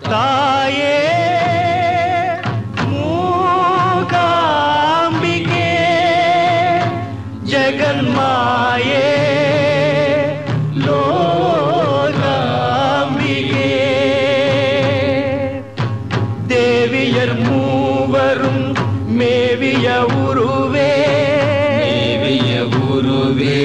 தாயே மூகாம்பிகே ஜெகன்மாயே லோகாம்பிகே தேவியர் மூவரும் மேவிய உருவே தேவிய குருவே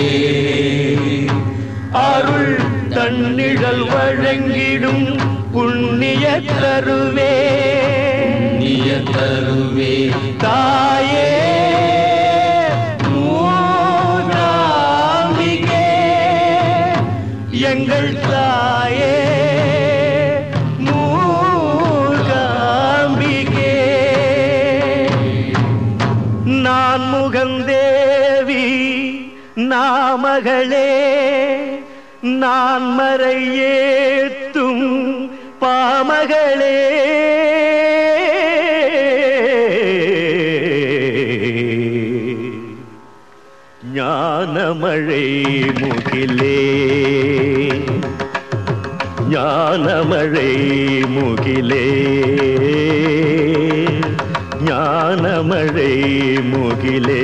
அருள் தன்னிழல் வழங்கிடும் புண்ணிய தருவே நிய தருவே தாயே மூகாம்பிகே எங்கள் தாயே மூகாம்பிகே நான் முகந்தேவி நாமகளே நான் மறை ஏத்தும் பாமகளே ஞானமழை முகிலே ஞானமழை முகிலே ஞானமழை முகிலே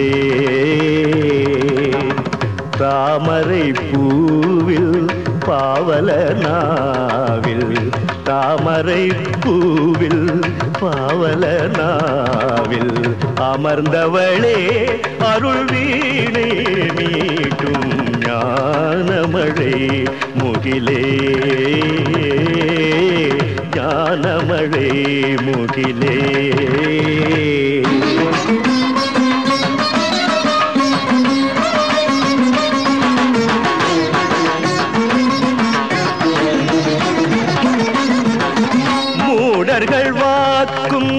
தாமரை பூவில் பாவல நாவில் தாமரை பூவில் பாவல நாவில் அமர்ந்தவளே அருள் வீணை மீட்டும் ஞானமழை முகிலே ஞானமழை முகிலே மூடர்கள் வாக்கும்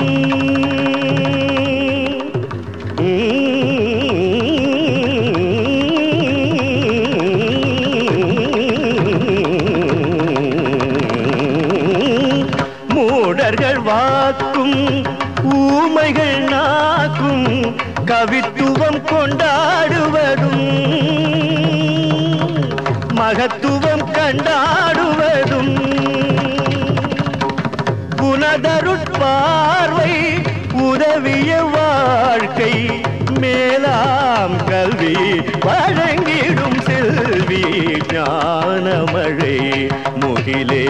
மூடர்கள் வாக்கும் ஊமைகள் நாக்கும் கவித்துவம் கொண்டாடுவதும் மகத்துவம் கண்டாடுவதும் குணதருட்பார்வை உதவிய வாழ்க்கை மேலாம் கல்வி வழங்கிடும் செல்வி ஞானமழை முகிலே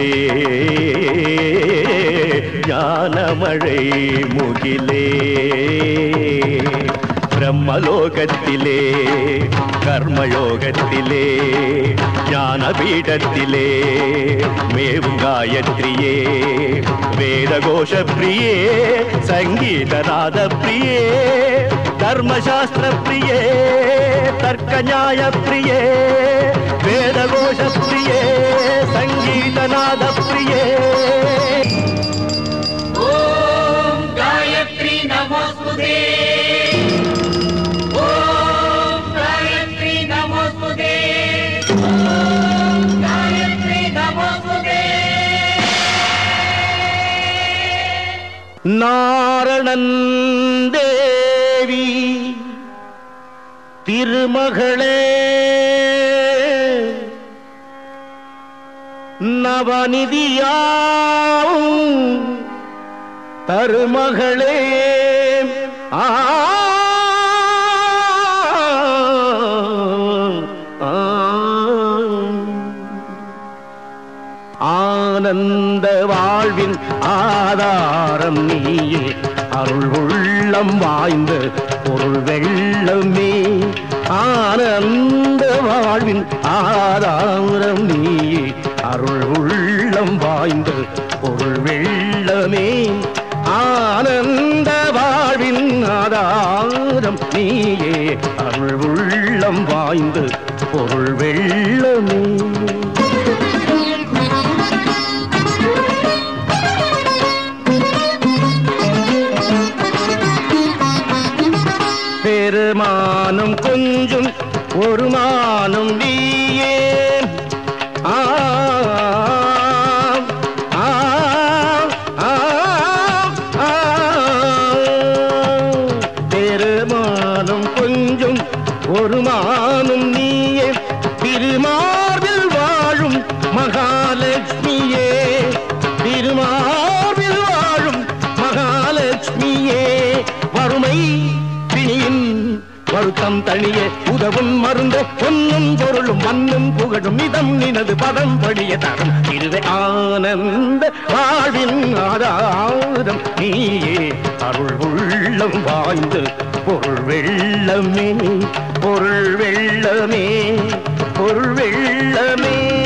ஞானமழை முகிலே பிரம்மலோகத்திலே கர்மயோகத்திலே ஞானபீடத்திலே மேவும் காயத்ரியே வேதகோஷ பிரியே சங்கீதநாத பிரியே தர்மசாஸ்திர பிரியே தர்க்க நியாய பிரியே வேதகோஷ பிரியே சங்கீதநாத பிரியே ॐ गायत्री नमोस्तुते ॐ गायत्री नमोस्तुते ॐ गायत्री नमोस्तुते நாரணன் தேவி திருமகளே நவநிதியாவும் தருமகளே ஆ ஆ. ஆனந்த வாழ்வின் ஆதாரம் நீயே அருள் உள்ளம் வாய்ந்த பொருள் வெள்ளமே ஆனந்த வாழ்வின் ஆதாரம் நீயே அருள் உள்ளம் வாய்ந்த பொருள் வெள்ளமே ஆனந்த வாழ்வின் ஆதாரம் நீயே அருள் உள்ளம் வாய்ந்த பொருள் வெள்ளமே பெருமானம் கொஞ்சம் ஒரு மானம் நீயே ஆ ஆ, ஆ, ஆ. பெருமானம் கொஞ்சம் ஒரு மானம் நீயே திருமார்பில் வாழும் மகாலட்சுமியே திருமா கனியே உதவும் மருந்த பொன்னும் பொருளும் மண்ணும் புகழும் இதம் நினது பதம் படிய தரும் இதுவே ஆனந்த வாழ்வின் ஆதாரம் நீயே அருள் உள்ளம் வாய்ந்து பொருள் வெள்ளமே பொருள் வெள்ளமே பொருள் வெள்ளமே